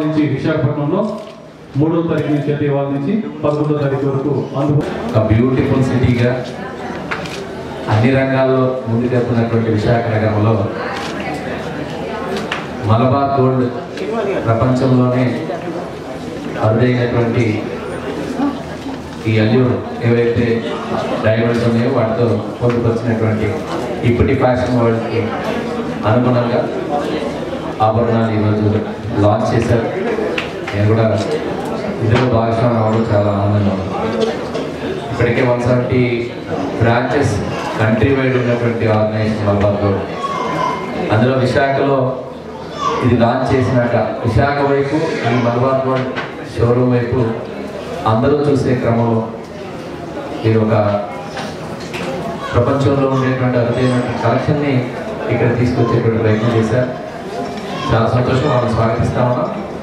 నుంచి విశాఖపట్నంలో మూడో తారీఖు నుంచి అంటే ఇవాళ నుంచి పదకొండో తారీఖు వరకు అందుబాటు ఒక బ్యూటిఫుల్ సిటీగా అన్ని రంగాల్లో ముందుకెళ్తున్నటువంటి విశాఖ నగరంలో మలబార్ గోల్డ్ ప్రపంచంలోనే అరుదైనటువంటి ఈ అల్యూర్ ఏవైతే డైవర్స్ ఉన్నాయో వాటితో పొందుపరిచినటువంటి ఇప్పటి ఫ్యాషన్ వరల్డ్కి అనుగుణంగా ఆభరణాలు ఈరోజు లాంచ్ చేశారు నేను కూడా ఇందులో భాగస్వామి అవ్వడం చాలా ఆనందంగా ఉంది ఇప్పటికే one seventy branches country wide ఉన్నటువంటి ఆర్గనైజేషన్ మలబార్లో అందులో విశాఖలో ఇది లాంచ్ చేసినాక విశాఖ వైపు ఈ మలబార్ గోల్డ్ షోరూమ్ వైపు అందరూ చూసే క్రమంలో ఇది ఒక ప్రపంచంలో ఉండేటువంటి అరుదైన కలెక్షన్ని ఇక్కడ తీసుకొచ్చేటువంటి ప్రయత్నం చేశారు చాలా సంతోషం వాళ్ళని స్వాగతిస్తా ఉన్నాం